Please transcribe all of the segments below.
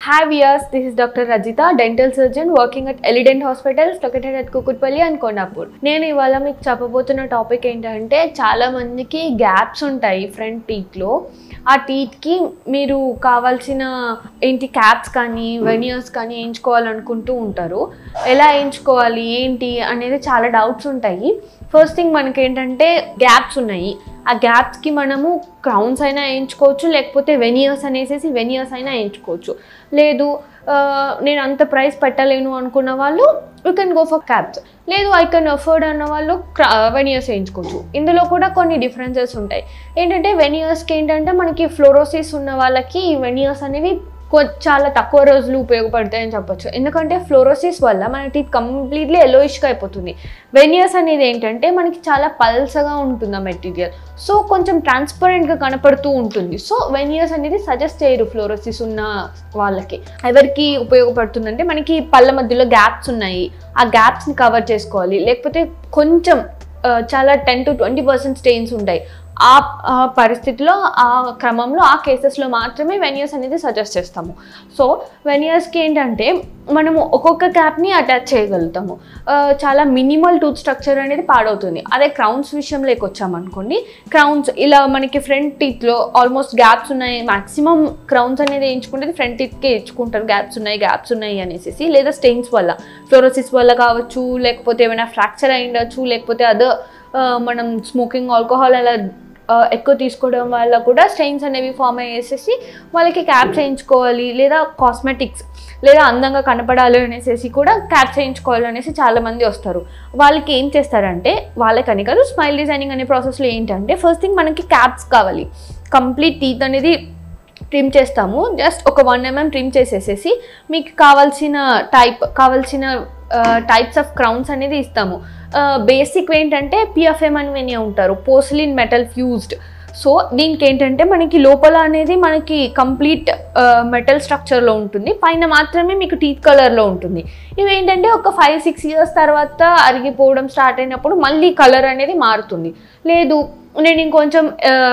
Hi viewers, this is Dr. Rajita, dental surgeon working at Elident Hospitals located at Kukutpalli and Kondapur. నేను ఇవాళ మీకు చెప్పబోతున్న topic ఏంటంటే చాలా మందికి గ్యాప్స్ ఉంటాయి ఫ్రంట్ టీత్లో ఆ టీత్కి మీరు కావాల్సిన ఏంటి క్యాప్స్ కానీ వెనియర్స్ కానీ వేయించుకోవాలనుకుంటూ ఉంటారు ఎలా వేయించుకోవాలి ఏంటి అనేది చాలా డౌట్స్ ఉంటాయి ఫస్ట్ థింగ్ మనకి ఏంటంటే గ్యాప్స్ ఉన్నాయి ఆ గ్యాప్స్కి మనము క్రౌన్స్ అయినా వేయించుకోవచ్చు లేకపోతే వెనియర్స్ అనేసి వెనియర్స్ అయినా వేయించుకోవచ్చు లేదు ఆ, నేను అంత ప్రైస్ పెట్టలేను అనుకున్న వాళ్ళు you can go for caps లేదు ఐ కెన్ అఫోర్డ్ అన్న వాళ్ళు వెనియర్స్ వేయించుకోవచ్చు ఇందులో కూడా కొన్ని డిఫరెన్సెస్ ఉంటాయి ఏంటంటే వెనియర్స్కి ఏంటంటే మనకి ఫ్లోరోసిస్ ఉన్న వాళ్ళకి వెనియర్స్ అనేవి కొ- చాలా తక్కువ రోజులు ఉపయోగపడతాయని చెప్పొచ్చు ఎందుకంటే ఫ్లోరోసిస్ వల్ల మన టీత్ కంప్లీట్లీ ఎల్లోయిష్గా అయిపోతుంది వెనియర్స్ అనేది ఏంటంటే మనకి చాలా పల్సగా ఉంటుంది ఆ మెటీరియల్ సో కొంచెం ట్రాన్స్పరెంట్గా కనపడుతూ ఉంటుంది సో వెనియర్స్ అనేది సజెస్ట్ చేయరు ఫ్లోరోసిస్ ఉన్న వాళ్ళకి ఎవరికి ఉపయోగపడుతుందంటే మనకి పళ్ళ మధ్యలో గ్యాప్స్ ఉన్నాయి ఆ గ్యాప్స్ని కవర్ చేసుకోవాలి లేకపోతే కొంచెం ఆ, చాలా ten to twenty percent stains ఉంటాయి ఆ ఆ పరిస్థితిలో ఆ క్రమంలో ఆ కేసెస్లో మాత్రమే వెనియర్స్ అనేది సజెస్ట్ చేస్తాము సో వెనియర్స్కి ఏంటంటే మనము ఒక్కొక్క క్యాప్ని అటాచ్ చేయగలుగుతాము ఆ, చాలా మినిమల్ టూత్ స్ట్రక్చర్ అనేది పాడవుతుంది అదే క్రౌన్స్ విషయంలోకి వచ్చామనుకోండి క్రౌన్స్ ఇలా మనకి ఫ్రంట్ టీత్లో ఆల్మోస్ట్ గ్యాప్స్ ఉన్నాయి మాక్సిమం క్రౌన్స్ అనేది వేయించుకుంటే ఫ్రంట్ టీత్కే ఇచ్చుకుంటారు గ్యాప్స్ ఉన్నాయి గ్యాప్స్ ఉన్నాయి అనేసి లేదా స్టెయిన్స్ వల్ల ఫ్లోరోసిస్ వల్ల కావచ్చు లేకపోతే ఏమైనా ఫ్రాక్చర్ అయి ఉండొచ్చు లేకపోతే అదర్ మనం స్మోకింగ్ ఆల్కహాల్ అలా ఆ, ఎక్కువ తీసుకోవడం వల్ల కూడా స్టెయిన్స్ అనేవి ఫామ్ అయ్యేసేసి వాళ్ళకి క్యాప్ చేయించుకోవాలి లేదా కాస్మెటిక్స్ లేదా అందంగా కనపడాలి అనేసి కూడా క్యాప్ చేయించుకోవాలి అనేసి చాలామంది వస్తారు వాళ్ళకి ఏం చేస్తారంటే వాళ్ళకని కాదు స్మైల్ డిజైనింగ్ అనే ప్రాసెస్లో ఏంటంటే ఫస్ట్ థింగ్ మనకి క్యాప్స్ కావాలి కంప్లీట్ టీత్ అనేది ట్రిమ్ చేస్తాము జస్ట్ ఒక వన్ ఎంఎం ట్రిమ్ చేసేసేసి మీకు కావాల్సిన టైప్ కావాల్సిన టైప్స్ ఆఫ్ క్రౌన్స్ అనేది ఇస్తాము బేసిక్ ఏంటంటే పిఎఫ్ఎం అని విని ఉంటారు పోస్లిన్ మెటల్ ఫ్యూజ్డ్ సో దీనికి ఏంటంటే మనకి లోపల అనేది మనకి కంప్లీట్ మెటల్ స్ట్రక్చర్లో ఉంటుంది పైన మాత్రమే మీకు టీత్ కలర్లో ఉంటుంది ఇవి ఏంటంటే ఒక ఫైవ్ సిక్స్ ఇయర్స్ తర్వాత అరిగిపోవడం స్టార్ట్ అయినప్పుడు మళ్ళీ కలర్ అనేది మారుతుంది లేదు నేను ఇంకొంచెం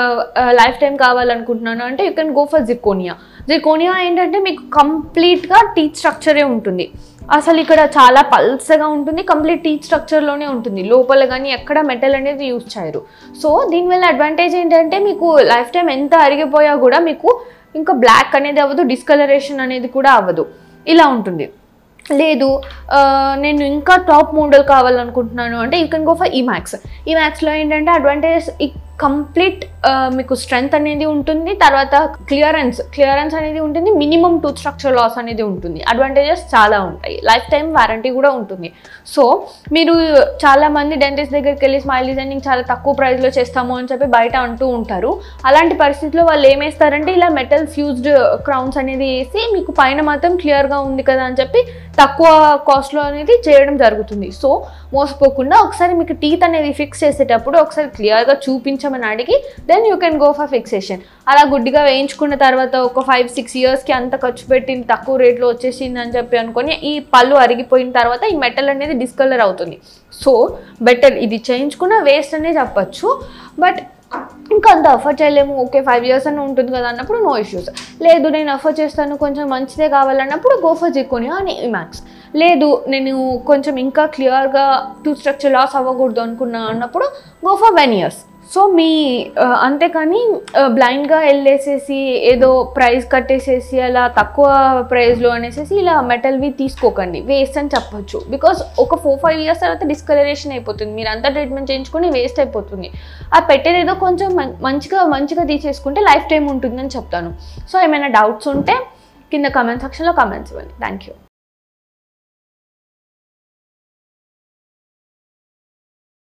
లైఫ్ టైం కావాలనుకుంటున్నాను అంటే you can go for zirconia zirconia ఏంటంటే మీకు కంప్లీట్గా టీత్ స్ట్రక్చరే ఉంటుంది అసలు ఇక్కడ చాలా పల్సగా ఉంటుంది కంప్లీట్ టీత్ స్ట్రక్చర్లోనే ఉంటుంది లోపల కానీ ఎక్కడ మెటల్ అనేది యూజ్ చేయరు సో దీనివల్ల అడ్వాంటేజ్ ఏంటంటే మీకు లైఫ్ టైం ఎంత అరిగిపోయా కూడా మీకు ఇంకా బ్లాక్ అనేది అవ్వదు డిస్కలరేషన్ అనేది కూడా అవ్వదు ఇలా ఉంటుంది లేదు ఆ, నేను ఇంకా టాప్ మోడల్ కావాలనుకుంటున్నాను అంటే you can go for Emax ఈమాక్స్లో ఏంటంటే అడ్వాంటేజెస్ ఈ కంప్లీట్ మీకు స్ట్రెంగ్త్ అనేది ఉంటుంది తర్వాత క్లియరెన్స్ క్లియరెన్స్ అనేది ఉంటుంది మినిమం టూత్ స్ట్రక్చర్ లాస్ అనేది ఉంటుంది అడ్వాంటేజెస్ చాలా ఉంటాయి లైఫ్ టైం వారంటీ కూడా ఉంటుంది సో మీరు చాలా మంది డెంటిస్ట్ దగ్గరికి వెళ్ళి స్మైల్ డిజైనింగ్ చాలా తక్కువ ప్రైస్లో చేస్తాము అని చెప్పి బయట అంటూ ఉంటారు అలాంటి పరిస్థితిలో వాళ్ళు ఏమేస్తారంటే ఇలా మెటల్ ఫ్యూజ్డ్ క్రౌన్స్ అనేది వేసి మీకు పైన మాత్రం క్లియర్గా ఉంది కదా అని చెప్పి తక్కువ కాస్ట్లో అనేది చేయడం జరుగుతుంది సో మోసపోకుండా ఒకసారి మీకు టీత్ అనేది ఫిక్స్ చేసేటప్పుడు ఒకసారి క్లియర్గా చూపించమని అడిగి then you can go for fixation అలా గుడ్డిగా వేయించుకున్న తర్వాత ఒక ఫైవ్ సిక్స్ ఇయర్స్కి అంత ఖర్చు పెట్టింది తక్కువ రేట్లో వచ్చేసింది అని చెప్పి అనుకొని ఈ పళ్ళు అరిగిపోయిన తర్వాత ఈ మెటల్ అనేది డిస్కలర్ అవుతుంది సో బెటర్ ఇది చేయించుకున్న వేస్ట్ అనే చెప్పచ్చు బట్ ఇంకా అంత అఫర్ చేయలేము ఓకే ఫైవ్ ఇయర్స్ అని ఉంటుంది కదా అన్నప్పుడు నో ఇష్యూస్ లేదు నేను అఫర్ చేస్తాను కొంచెం మంచిదే కావాలన్నప్పుడు గోఫర్ జికోనియా అని ఇమాక్స్ లేదు నేను కొంచెం ఇంకా క్లియర్గా టూ స్ట్రక్చర్ లాస్ అవ్వకూడదు అనుకున్నా అన్నప్పుడు గోఫర్ వెన్ ఇయర్స్ సో మీ ఆ, అంతేకాని బ్లైండ్గా వెళ్ళేసేసి ఏదో ప్రైస్ కట్టేసేసి అలా తక్కువ ప్రైస్లో అనేసి ఇలా మెటల్వి తీసుకోకండి వేస్ట్ అని చెప్పొచ్చు బికాస్ ఒక ఫోర్ ఫైవ్ ఇయర్స్ తర్వాత డిస్కలరేషన్ అయిపోతుంది మీరు అంతా ట్రీట్మెంట్ చేయించుకొని వేస్ట్ అయిపోతుంది ఆ పెట్టేది ఏదో కొంచెం మం- మంచిగా మంచిగా తీసేసుకుంటే లైఫ్ టైం ఉంటుందని చెప్తాను సో ఏమైనా డౌట్స్ ఉంటే కింద కమెంట్ సెక్షన్లో కమెంట్స్ ఇవ్వండి థ్యాంక్ యూ